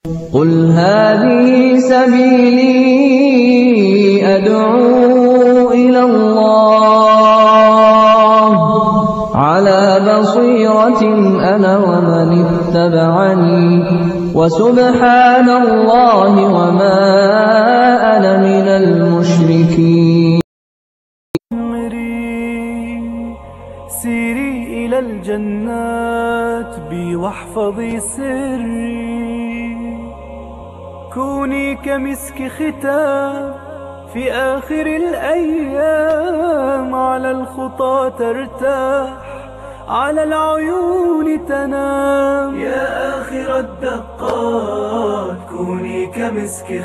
قل هذه سبيلي أدعو إلى الله على بصيرة أنا ومن اتبعني وسبحان الله وما أنا من المشركين عمري سيري إلى الجنات بي واحفظي سري كوني كمسك ختام في آخر الأيام على الخطى ترتاح على العيون تنام يا آخر الدقات كوني كمسك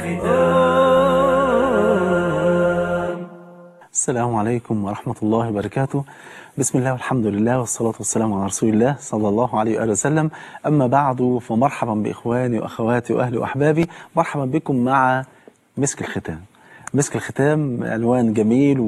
ختام السلام عليكم ورحمة الله وبركاته بسم الله والحمد لله والصلاة والسلام على رسول الله صلى الله عليه وآله وسلم أما بعد فمرحبا بإخواني وأخواتي وأهلي وأحبابي مرحبا بكم مع مسك الختام مسك الختام عنوان جميل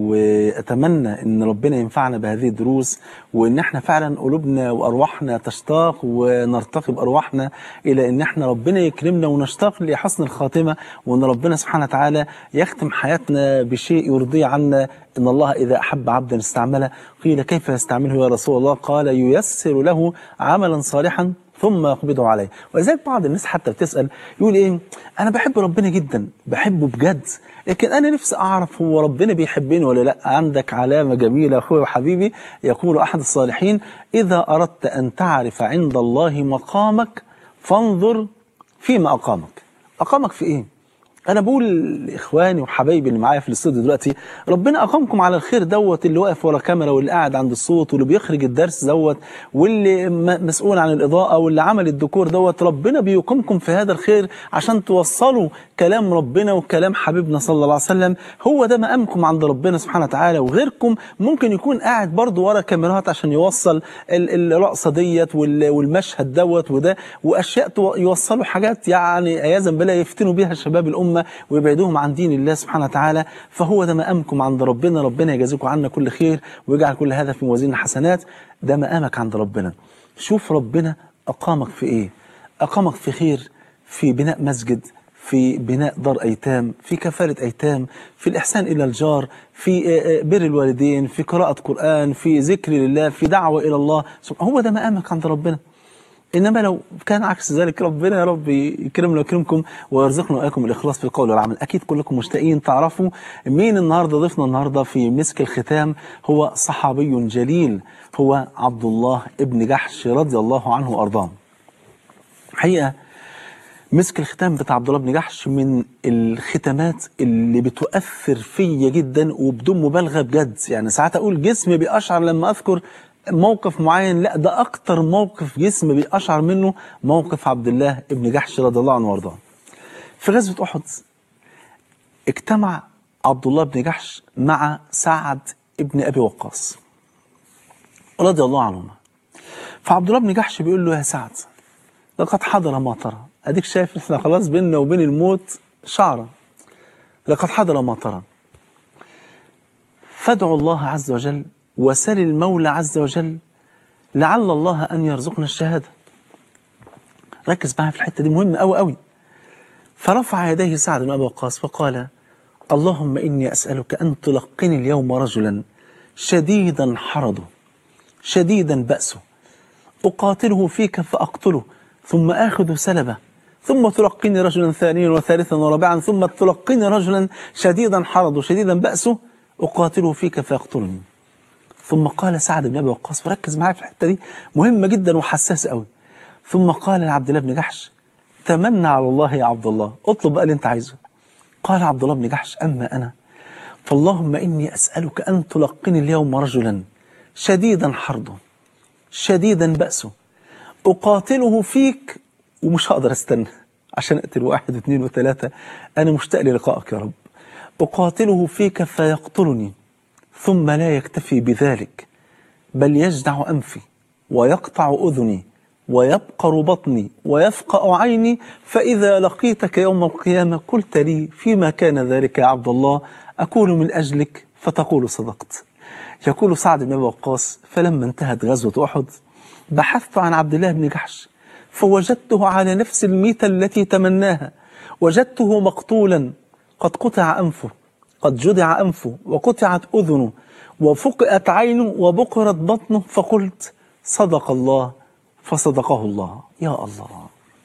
وأتمنى أن ربنا ينفعنا بهذه الدروس وأن احنا فعلا قلوبنا وأرواحنا تشتاق ونرتقي بأرواحنا إلى أن احنا ربنا يكرمنا ونشتاق لحسن الخاتمة وأن ربنا سبحانه وتعالى يختم حياتنا بشيء يرضي عنا إن الله إذا أحب عبدا استعمله قيل كيف يستعمله يا رسول الله قال ييسر له عملا صالحا ثم يقبضه عليه ولذلك بعض الناس حتى بتسأل يقول إيه أنا بحب ربنا جدا بحبه بجد لكن أنا نفسي أعرف هو ربنا بيحبني ولا لا عندك علامة جميلة أخوي وحبيبي يقول أحد الصالحين إذا أردت أن تعرف عند الله مقامك فانظر فيما أقامك أقامك في إيه انا بقول لاخواني وحبايبي اللي معايا في الاستوديو دلوقتي ربنا اقامكم على الخير دوت اللي واقف ورا كاميرا واللي قاعد عند الصوت واللي بيخرج الدرس دوت واللي م- مسؤول عن الاضاءه واللي عمل الديكور دوت ربنا بيقيمكم في هذا الخير عشان توصلوا كلام ربنا وكلام حبيبنا صلى الله عليه وسلم هو ده مقامكم عند ربنا سبحانه وتعالى وغيركم ممكن يكون قاعد برضه ورا كاميرات عشان يوصل ال- الرقصه ديت وال- والمشهد دوت وده واشياء تو- يوصلوا حاجات يعني عياذا بالله يفتنوا بيها شباب الامه ويبعدوهم عن دين الله سبحانه وتعالى فهو ده مقامكم عند ربنا ربنا يجازيكم عنا كل خير ويجعل كل هذا في موازين الحسنات ده مقامك عند ربنا شوف ربنا اقامك في ايه اقامك في خير في بناء مسجد في بناء دار أيتام في كفالة أيتام في الإحسان إلى الجار في آه، آه، بر الوالدين في قراءة قرآن في ذكر لله في دعوة إلى الله سب- هو ده مقامك عند ربنا إنما لو كان عكس ذلك ربنا يا رب يكرمنا ويكرمكم ويرزقنا وإياكم الإخلاص في القول والعمل أكيد كلكم مشتاقين تعرفوا مين النهاردة ضيفنا النهاردة في مسك الختام هو صحابي جليل هو عبد الله ابن جحش رضي الله عنه وأرضاه حقيقة مسك الختام بتاع عبد الله بن جحش من الختامات اللي بتؤثر فيا جدا وبدون مبالغه بجد يعني ساعات اقول جسمي بيقشعر لما اذكر موقف معين لا ده اكتر موقف جسمي بيقشعر منه موقف عبد الله بن جحش رضي الله عنه وارضاه في غزوه احد اجتمع عبد الله بن جحش مع سعد بن ابي وقاص رضي الله عنهما فعبد الله بن جحش بيقول له يا سعد لقد حضر ما ترى اديك شايف احنا خلاص بيننا وبين الموت شعره لقد حضر ما ترى فادعوا الله عز وجل وسل المولى عز وجل لعل الله ان يرزقنا الشهاده ركز معايا في الحته دي مهمه قوي قوي فرفع يديه سعد بن ابي وقاص فقال اللهم اني اسالك ان تلقني اليوم رجلا شديدا حرضه شديدا بأسه أقاتله فيك فأقتله ثم آخذ سلبه ثم تلقني رجلا ثانيا وثالثا ورابعا ثم تلقني رجلا شديدا حرضه شديدا بأسه أقاتله فيك فيقتلني ثم قال سعد بن أبي وقاص وركز معايا في الحتة دي مهمة جدا وحساسة قوي ثم قال لعبد الله بن جحش تمنى على الله يا عبد الله اطلب بقى اللي انت عايزه قال عبد الله بن جحش أما أنا فاللهم إني أسألك أن تلقني اليوم رجلا شديدا حرضه شديدا بأسه أقاتله فيك ومش هقدر استنى عشان أقتل واحد واثنين وثلاثة أنا مشتاق للقائك يا رب أقاتله فيك فيقتلني ثم لا يكتفي بذلك بل يجدع أنفي ويقطع أذني ويبقر بطني ويفقأ عيني فإذا لقيتك يوم القيامة قلت لي فيما كان ذلك يا عبد الله أقول من أجلك فتقول صدقت يقول سعد بن أبي وقاص فلما انتهت غزوة أحد بحثت عن عبد الله بن جحش فوجدته على نفس الميتة التي تمناها وجدته مقتولا قد قطع أنفه قد جدع أنفه وقطعت أذنه وفقئت عينه وبقرت بطنه فقلت صدق الله فصدقه الله يا الله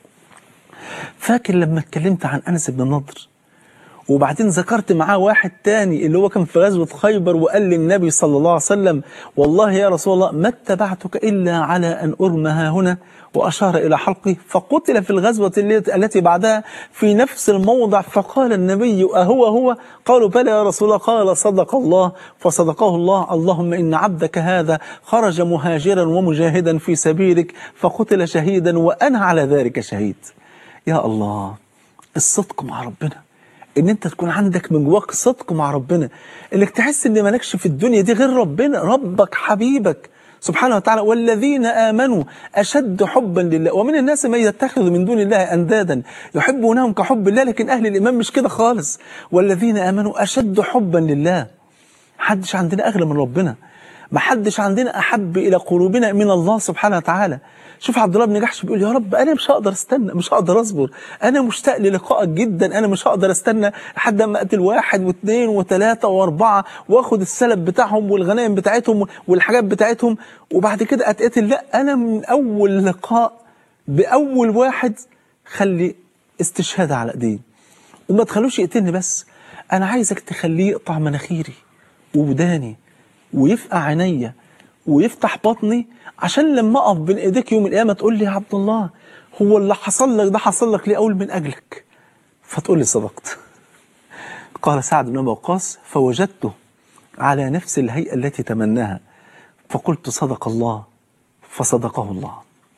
فاكر لما اتكلمت عن أنس بن النضر وبعدين ذكرت معاه واحد تاني اللي هو كان في غزوة خيبر وقال للنبي صلى الله عليه وسلم والله يا رسول الله ما اتبعتك إلا على أن أرمى ها هنا وأشار إلى حلقه فقتل في الغزوة التي التي بعدها في نفس الموضع فقال النبي أهو هو قالوا بلى يا رسول الله قال صدق الله فصدقه الله اللهم إن عبدك هذا خرج مهاجرا ومجاهدا في سبيلك فقتل شهيدا وأنا على ذلك شهيد يا الله الصدق مع ربنا ان انت تكون عندك من جواك صدق مع ربنا انك تحس ان مالكش في الدنيا دي غير ربنا ربك حبيبك سبحانه وتعالى والذين آمنوا أشد حبا لله ومن الناس من يتخذ من دون الله أندادا يحبونهم كحب الله لكن أهل الإيمان مش كده خالص والذين آمنوا أشد حبا لله محدش عندنا أغلى من ربنا محدش عندنا أحب إلى قلوبنا من الله سبحانه وتعالى شوف عبد الله بن جحش بيقول يا رب انا مش هقدر استنى مش هقدر اصبر انا مشتاق للقائك جدا انا مش هقدر استنى لحد ما اقتل واحد واثنين وثلاثه واربعه واخد السلب بتاعهم والغنائم بتاعتهم والحاجات بتاعتهم وبعد كده اتقتل لا انا من اول لقاء باول واحد خلي استشهاد على ايديه وما تخلوش يقتلني بس انا عايزك تخليه يقطع مناخيري ووداني ويفقع عينيا ويفتح بطني عشان لما اقف بين ايديك يوم القيامه تقول لي يا عبد الله هو اللي حصل لك ده حصل لك ليه اقول من اجلك فتقول لي صدقت قال سعد بن ابي وقاص فوجدته على نفس الهيئه التي تمناها فقلت صدق الله فصدقه الله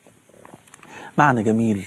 معنى جميل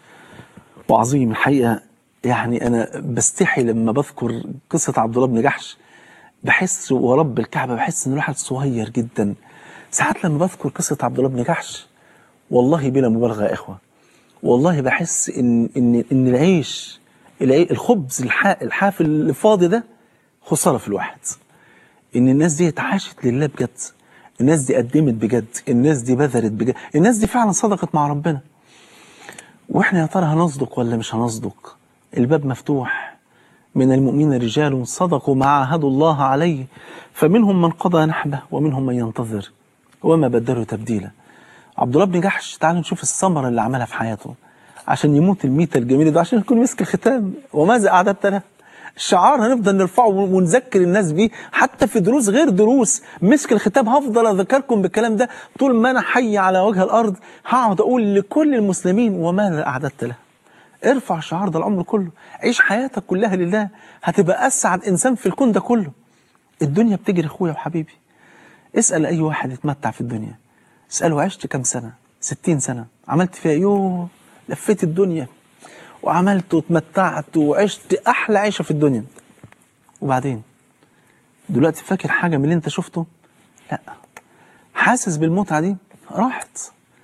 وعظيم الحقيقه يعني انا بستحي لما بذكر قصه عبد الله بن جحش بحس ورب الكعبه بحس ان الواحد صغير جدا ساعات لما بذكر قصة عبد الله بن جحش والله بلا مبالغة يا إخوة والله بحس إن إن إن العيش العي الخبز الحا الحافل الفاضي ده خسارة في الواحد إن الناس دي عاشت لله بجد الناس دي قدمت بجد الناس دي بذلت بجد الناس دي فعلا صدقت مع ربنا واحنا يا ترى هنصدق ولا مش هنصدق الباب مفتوح من المؤمنين رجال صدقوا ما عاهدوا الله عليه فمنهم من قضى نحبه ومنهم من ينتظر وما بدلوا تبديلا عبد الله بن جحش تعالوا نشوف الثمرة اللي عملها في حياته عشان يموت الميتة الجميلة ده عشان يكون مسك الختام وماذا أعددت له الشعار هنفضل نرفعه ونذكر الناس بيه حتى في دروس غير دروس مسك الختام هفضل اذكركم بالكلام ده طول ما انا حي على وجه الارض هقعد اقول لكل المسلمين وماذا اعددت له ارفع الشعار ده العمر كله عيش حياتك كلها لله هتبقى اسعد انسان في الكون ده كله الدنيا بتجري اخويا وحبيبي اسال اي واحد يتمتع في الدنيا اساله عشت كام سنه 60 سنه عملت فيها يوه لفيت الدنيا وعملت واتمتعت وعشت احلى عيشه في الدنيا وبعدين دلوقتي فاكر حاجه من اللي انت شفته لا حاسس بالمتعه دي راحت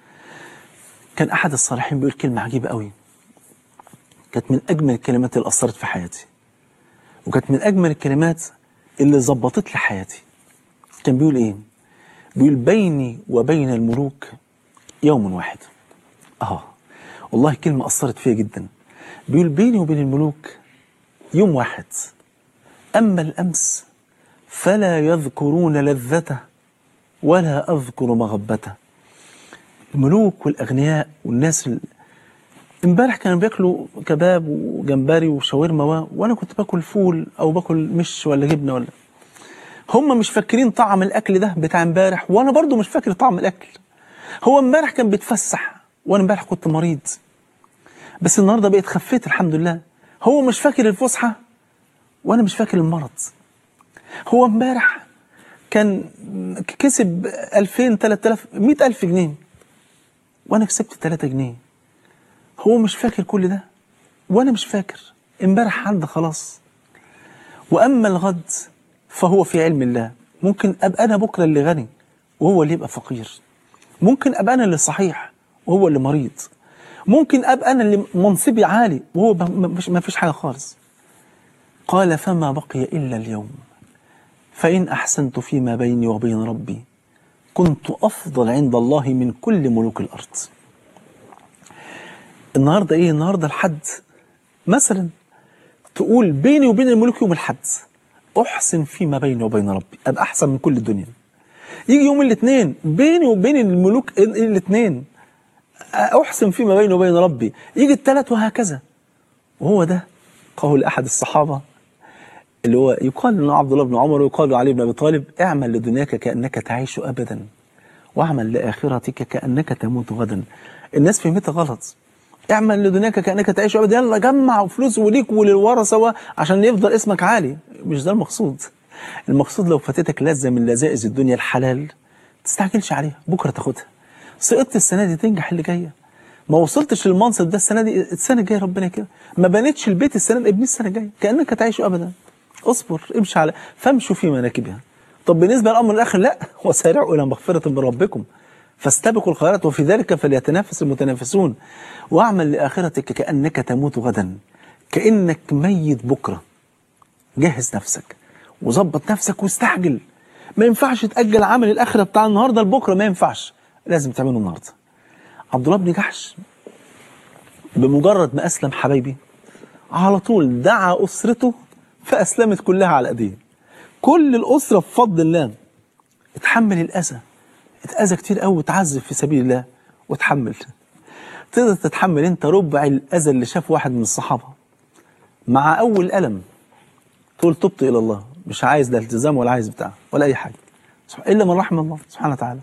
كان احد الصالحين بيقول كلمه عجيبه قوي كانت من اجمل الكلمات اللي اثرت في حياتي وكانت من اجمل الكلمات اللي ظبطت لي حياتي كان بيقول ايه بيقول بيني وبين الملوك يوم واحد اه والله كلمة أثرت فيها جدا بيقول بيني وبين الملوك يوم واحد أما الأمس فلا يذكرون لذته ولا أذكر مغبته الملوك والأغنياء والناس ال... امبارح كانوا بياكلوا كباب وجمبري وشاورما و... وانا كنت باكل فول او باكل مش ولا جبنه ولا هم مش فاكرين طعم الاكل ده بتاع امبارح وانا برضو مش فاكر طعم الاكل هو امبارح كان بيتفسح وانا امبارح كنت مريض بس النهارده بقيت خفيت الحمد لله هو مش فاكر الفسحه وانا مش فاكر المرض هو امبارح كان كسب 2000 3000 100000 جنيه وانا كسبت 3 جنيه هو مش فاكر كل ده وانا مش فاكر امبارح عدى خلاص واما الغد فهو في علم الله ممكن ابقى انا بكره اللي غني وهو اللي يبقى فقير ممكن ابقى انا اللي صحيح وهو اللي مريض ممكن ابقى انا اللي منصبي عالي وهو ما فيش حاجه خالص قال فما بقي الا اليوم فان احسنت فيما بيني وبين ربي كنت افضل عند الله من كل ملوك الارض النهارده ايه النهارده الحد مثلا تقول بيني وبين الملوك يوم الحد احسن فيما بيني وبين ربي ابقى احسن من كل الدنيا يجي يوم الاثنين بيني وبين الملوك الاثنين احسن فيما بيني وبين ربي يجي الثلاث وهكذا وهو ده قول احد الصحابه اللي هو يقال له عبد الله بن عمر ويقال له علي بن ابي طالب اعمل لدنياك كانك تعيش ابدا واعمل لاخرتك كانك تموت غدا الناس فهمتها غلط اعمل لدنياك كانك تعيش ابدا يلا جمع فلوس وليك وللورثه عشان يفضل اسمك عالي مش ده المقصود المقصود لو فاتتك لذه من لذائذ الدنيا الحلال ما تستعجلش عليها بكره تاخدها سقطت السنه دي تنجح اللي جايه ما وصلتش للمنصب ده السنه دي السنه الجايه ربنا كده ما بنيتش البيت السنه دي ابني السنه الجايه كانك تعيش ابدا اصبر امشي على فامشوا في مناكبها طب بالنسبه للامر الاخر لا وسارعوا الى مغفره من ربكم فاستبقوا الخيرات وفي ذلك فليتنافس المتنافسون واعمل لاخرتك كانك تموت غدا كانك ميت بكره جهز نفسك وظبط نفسك واستعجل ما ينفعش تاجل عمل الاخره بتاع النهارده لبكره ما ينفعش لازم تعمله النهارده عبد الله بن جحش بمجرد ما اسلم حبايبي على طول دعا اسرته فاسلمت كلها على ايديه كل الاسره بفضل الله اتحمل الاذى اتاذى كتير قوي وتعذب في سبيل الله وتحمل تقدر تتحمل انت ربع الاذى اللي شاف واحد من الصحابه مع اول الم تقول تبت الى الله مش عايز لا التزام ولا عايز بتاع ولا اي حاجه الا من رحم الله سبحانه وتعالى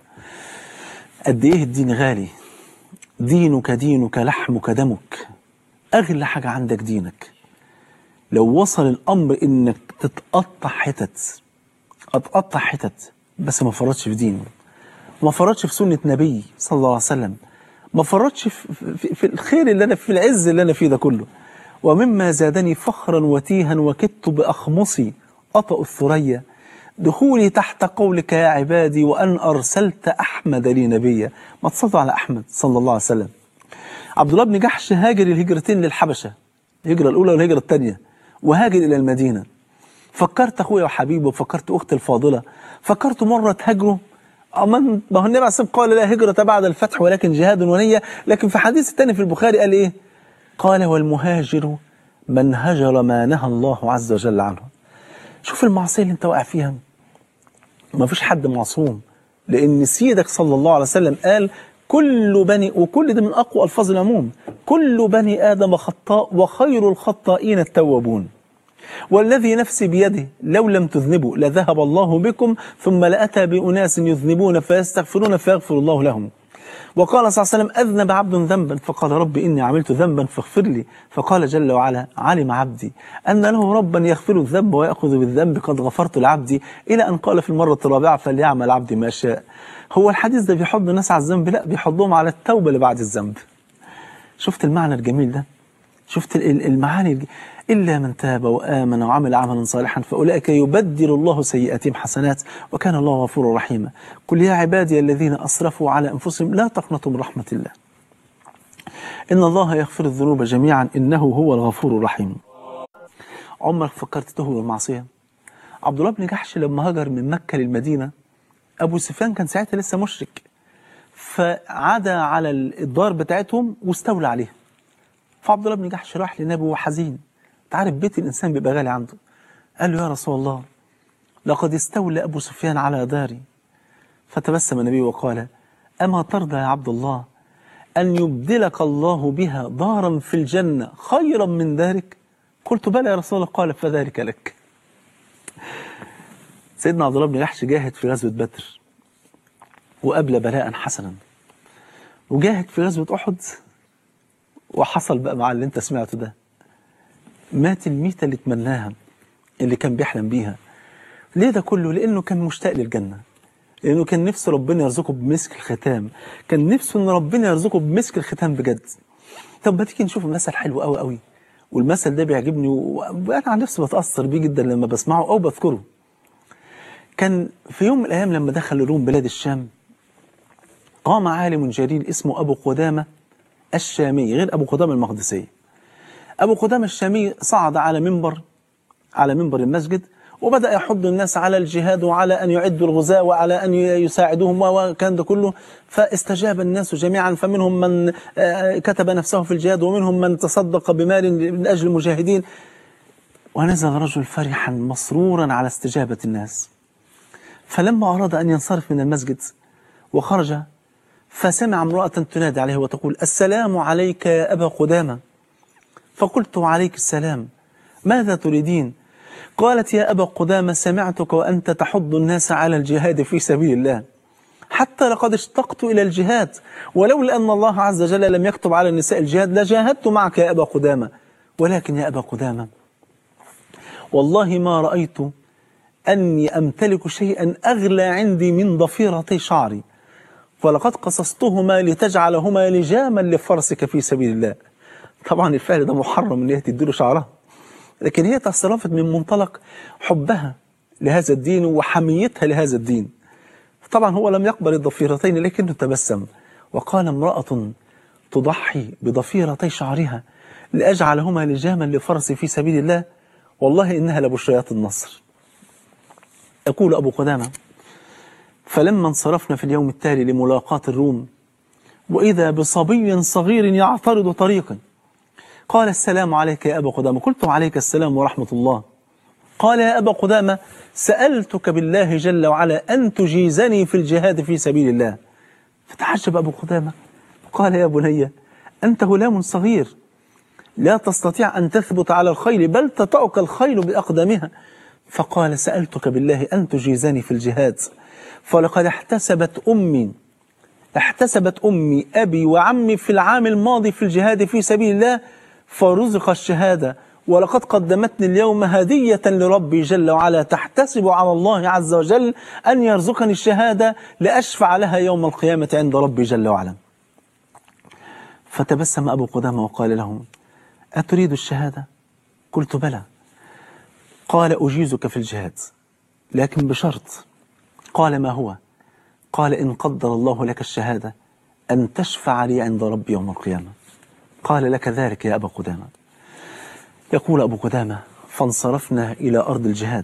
قد ايه الدين غالي دينك دينك لحمك دمك اغلى حاجه عندك دينك لو وصل الامر انك تتقطع حتت اتقطع حتت بس ما فرطش في دينه ما فرطش في سنه نبي صلى الله عليه وسلم ما فرطش في, في, في الخير اللي انا في العز اللي انا فيه ده كله ومما زادني فخرا وتيها وكدت باخمصي اطأ الثريا دخولي تحت قولك يا عبادي وأن أرسلت أحمد لي نبيا ما تصلوا على أحمد صلى الله عليه وسلم عبد الله بن جحش هاجر الهجرتين للحبشة الهجرة الأولى والهجرة الثانية وهاجر إلى المدينة فكرت أخويا وحبيبي وفكرت أختي الفاضلة فكرت مرة تهاجروا أما ما هو النبي عليه الصلاة قال لا هجرة بعد الفتح ولكن جهاد ونية لكن في حديث الثاني في البخاري قال إيه قال والمهاجر من هجر ما نهى الله عز وجل عنه شوف المعصية اللي انت واقع فيها ما فيش حد معصوم لأن سيدك صلى الله عليه وسلم قال كل بني وكل ده من أقوى ألفاظ العموم كل بني آدم خطاء وخير الخطائين التوابون والذي نفسي بيده لو لم تذنبوا لذهب الله بكم ثم لأتى بأناس يذنبون فيستغفرون فيغفر الله لهم وقال صلى الله عليه وسلم أذنب عبد ذنبا فقال رب إني عملت ذنبا فاغفر لي فقال جل وعلا علم عبدي أن له ربا يغفر الذنب ويأخذ بالذنب قد غفرت لعبدي إلى أن قال في المرة الرابعة فليعمل عبدي ما شاء هو الحديث ده بيحض الناس على الذنب لا بيحضهم على التوبة اللي بعد الذنب شفت المعنى الجميل ده شفت المعاني الج... إلا من تاب وآمن وعمل عملا صالحا فأولئك يبدل الله سيئاتهم حسنات وكان الله غفورا رحيما قل يا عبادي الذين أسرفوا على أنفسهم لا تقنطوا من رحمة الله إن الله يغفر الذنوب جميعا إنه هو الغفور الرحيم عمرك فكرت تهوى المعصية عبد الله بن جحش لما هاجر من مكة للمدينة أبو سفيان كان ساعتها لسه مشرك فعدا على الدار بتاعتهم واستولى عليها فعبد الله بن جحش راح للنبي وهو حزين تعرف بيت الإنسان بيبقى غالي عنده قال له يا رسول الله لقد استولى أبو سفيان على داري فتبسم النبي وقال أما ترضى يا عبد الله أن يبدلك الله بها دارا في الجنة خيرا من دارك قلت بلى يا رسول الله قال فذلك لك سيدنا عبد الله بن جحش جاهد في غزوة بدر وقبل بلاء حسنا وجاهد في غزوة أحد وحصل بقى مع اللي انت سمعته ده مات الميتة اللي تمناها اللي كان بيحلم بيها ليه ده كله لانه كان مشتاق للجنة لانه كان نفسه ربنا يرزقه بمسك الختام كان نفسه ان ربنا يرزقه بمسك الختام بجد طب ما تيجي نشوف المثل حلو قوي قوي والمثل ده بيعجبني وانا عن نفسي بتاثر بيه جدا لما بسمعه او بذكره كان في يوم من الايام لما دخل الروم بلاد الشام قام عالم جليل اسمه ابو قدامه الشامي غير أبو قدامة المقدسي أبو قدامة الشامي صعد على منبر على منبر المسجد وبدأ يحض الناس على الجهاد وعلى أن يعدوا الغزاة وعلى أن يساعدوهم وكان ده كله فاستجاب الناس جميعا فمنهم من آه، كتب نفسه في الجهاد ومنهم من تصدق بمال من أجل المجاهدين ونزل رجل فرحا مسرورا على استجابة الناس فلما أراد أن ينصرف من المسجد وخرج فسمع امرأة تنادي عليه وتقول السلام عليك يا أبا قدامة فقلت عليك السلام ماذا تريدين قالت يا أبا قدامة سمعتك وأنت تحض الناس على الجهاد في سبيل الله حتى لقد اشتقت إلى الجهاد ولولا أن الله عز وجل لم يكتب على النساء الجهاد لجاهدت معك يا أبا قدامة ولكن يا أبا قدامة والله ما رأيت أني أمتلك شيئا أغلى عندي من ضفيرتي شعري ولقد قصصتهما لتجعلهما لجاما لفرسك في سبيل الله طبعا الفعل ده محرم ان هي تديله شعرها لكن هي تصرفت من منطلق حبها لهذا الدين وحميتها لهذا الدين طبعا هو لم يقبل الضفيرتين لكنه تبسم وقال امرأة تضحي بضفيرتي شعرها لأجعلهما لجاما لفرسي في سبيل الله والله إنها لبشريات النصر يقول أبو قدامة فلما انصرفنا في اليوم التالي لملاقاة الروم وإذا بصبي صغير يعترض طريقا قال السلام عليك يا أبا قدامة قلت عليك السلام ورحمة الله قال يا أبا قدامة سألتك بالله جل وعلا أن تجيزني في الجهاد في سبيل الله فتعجب أبو قدامة قال يا بني أنت غلام صغير لا تستطيع أن تثبت على الخيل بل تطأك الخيل بأقدامها فقال سألتك بالله أن تجيزني في الجهاد فلقد احتسبت أمي احتسبت أمي أبي وعمي في العام الماضي في الجهاد في سبيل الله فرزق الشهادة ولقد قدمتني اليوم هدية لربي جل وعلا تحتسب على الله عز وجل أن يرزقني الشهادة لأشفع لها يوم القيامة عند ربي جل وعلا فتبسم أبو قدامة وقال لهم أتريد الشهادة؟ قلت بلى قال أجيزك في الجهاد لكن بشرط قال ما هو؟ قال إن قدر الله لك الشهادة أن تشفع لي عند ربي يوم القيامة قال لك ذلك يا أبا قدامة يقول أبو قدامة فانصرفنا إلى أرض الجهاد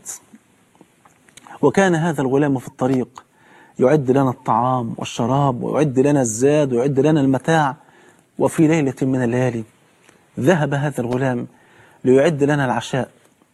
وكان هذا الغلام في الطريق يعد لنا الطعام والشراب ويعد لنا الزاد ويعد لنا المتاع وفي ليلة من الليالي ذهب هذا الغلام ليعد لنا العشاء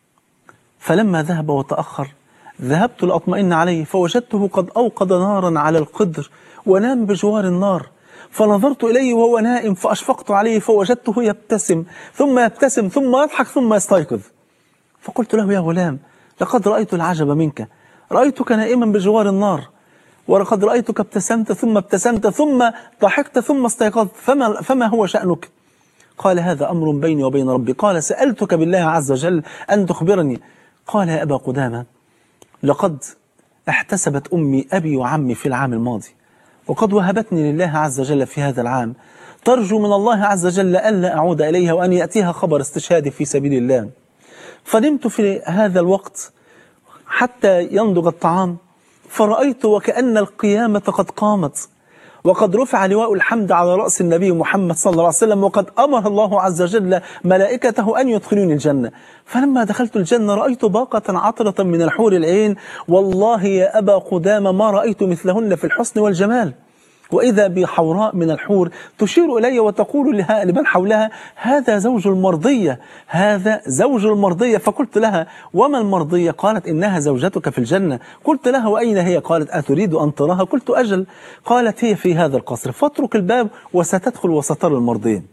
فلما ذهب وتأخر ذهبت لأطمئن عليه فوجدته قد أوقد نارا على القدر ونام بجوار النار فنظرت إليه وهو نائم فأشفقت عليه فوجدته يبتسم ثم يبتسم ثم يضحك ثم يستيقظ فقلت له يا غلام لقد رأيت العجب منك رأيتك نائما بجوار النار ولقد رأيتك ابتسمت ثم ابتسمت ثم ضحكت ثم استيقظت فما, فما هو شأنك قال هذا أمر بيني وبين ربي قال سألتك بالله عز وجل أن تخبرني قال يا أبا قدامة لقد احتسبت أمي أبي وعمي في العام الماضي وقد وهبتني لله عز وجل في هذا العام ترجو من الله عز وجل ألا أعود إليها وأن يأتيها خبر استشهادي في سبيل الله فنمت في هذا الوقت حتى ينضج الطعام فرأيت وكأن القيامة قد قامت وقد رفع لواء الحمد على رأس النبي محمد صلى الله عليه وسلم وقد أمر الله عز وجل ملائكته أن يدخلوني الجنة فلما دخلت الجنة رأيت باقة عطرة من الحور العين والله يا أبا قدامة ما رأيت مثلهن في الحسن والجمال وإذا بحوراء من الحور تشير إلي وتقول لها لمن حولها هذا زوج المرضية هذا زوج المرضية فقلت لها وما المرضية قالت إنها زوجتك في الجنة قلت لها وأين هي قالت أتريد أن تراها قلت أجل قالت هي في هذا القصر فاترك الباب وستدخل وسترى المرضين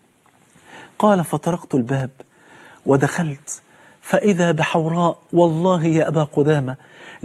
قال فطرقت الباب ودخلت فإذا بحوراء والله يا أبا قدامة